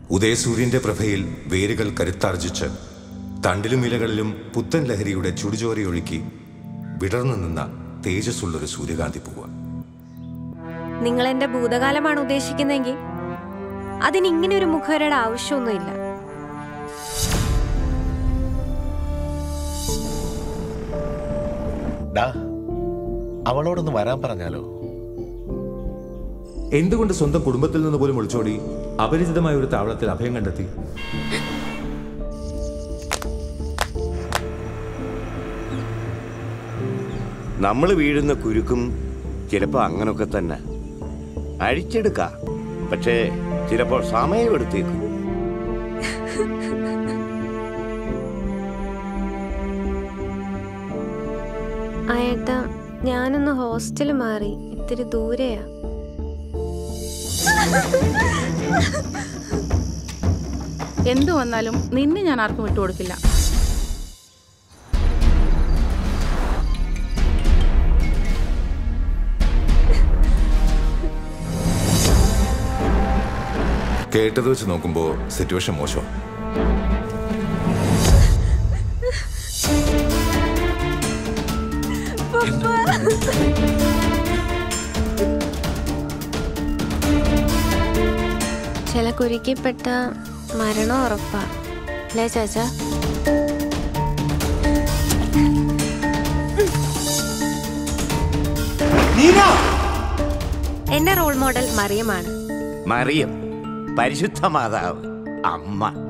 ഉദയസൂര്യന്റെ പ്രഭയിൽ വേരുകൾ കരുത്താർജിച്ച് തണ്ടിലും ഇലകളിലും പുത്തൻ ലഹരിയുടെ ചുടുചോരയൊഴുക്കി വിടർന്നു നിന്ന തേജസ്സുള്ളൊരു സൂര്യകാന്തി പൂവ് നിങ്ങൾ എന്റെ ഭൂതകാലമാണ് ഉദ്ദേശിക്കുന്നതെങ്കിൽ അതിന് ഇങ്ങനെ ഒരു മുഖവരയുടെ ആവശ്യമൊന്നുമില്ല ഡാ അവളോടൊന്ന് വരാൻ പറഞ്ഞാലോ എന്തുകൊണ്ട് സ്വന്തം കുടുംബത്തിൽ നിന്ന് പോലും ഒളിച്ചോടി അപരിചിതമായ ഒരു താവളത്തിൽ അഭയം കണ്ടെത്തി നമ്മൾ വീഴുന്ന കുരുക്കും ചിലപ്പോൾ അങ്ങനൊക്കെ തന്നെ അഴിച്ചെടുക്കാം പക്ഷേ ചിലപ്പോൾ സമയമെടുത്തേക്കും ആയേട്ടാ ഞാനൊന്ന് ഹോസ്റ്റൽ മാറി ഇത്തിരി ദൂരെയാ എന്തു വന്നാലും നിന്നെ ഞാൻ ആർക്കും വിട്ടുകൊടുക്കില്ല കേട്ടത് വെച്ച് നോക്കുമ്പോൾ സിറ്റുവേഷൻ മോശം ചില കുരുക്കിപ്പെട്ട മരണം ഉറപ്പാ അല്ലേ ചാച്ചാ എന്റെ റോൾ മോഡൽ മറിയമാണ് മറിയം പരിശുദ്ധ മാതാവ് അമ്മ